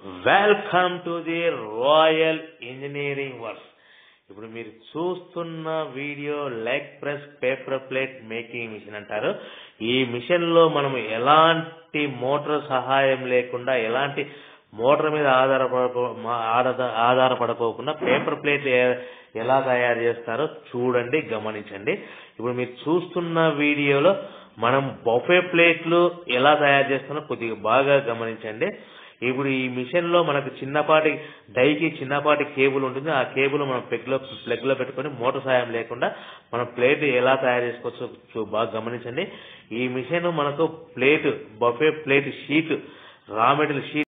welcome to the royal engineering works ఇప్పుడు మీరు చూస్తున్న video leg press paper plate making machine అంటారు ఈ మిషన్ లో మనం ఎలాంటి మోటార్ సహాయం లేకుండా ఎలాంటి మోటార్ మీద ఆధారపడకో మా- ఆధార- ఆధారపడకోకుండా పేపర్ ప్లేట్ ఏ- ఎలా తయారు చేస్తారో చూడండి గమనించండి ఇప్పుడు మీరు చూస్తున్న వీడియోలో మనం బొఫే ప్లేట్లు ఎలా తయారు చేస్తారో కొద్దిగా బాగా గమనించండి ఇప్పుడు ఈ మిషన్ లో మనకు చిన్నపాటి డైకి చిన్నపాటి కేబుల్ ఉంటుంది ఆ కేబుల్ మనం ప్లగ్ లో ప్లగ్ లో పెట్టుకొని మోటార్ సాయం లేకుండా మనం ప్లేట్ ఎలా తయారు చేసుకోవచ్చో చూ- బాగా గమనించండి ఈ మిషన్ మనకు plate buffet plate sheet raw material sheet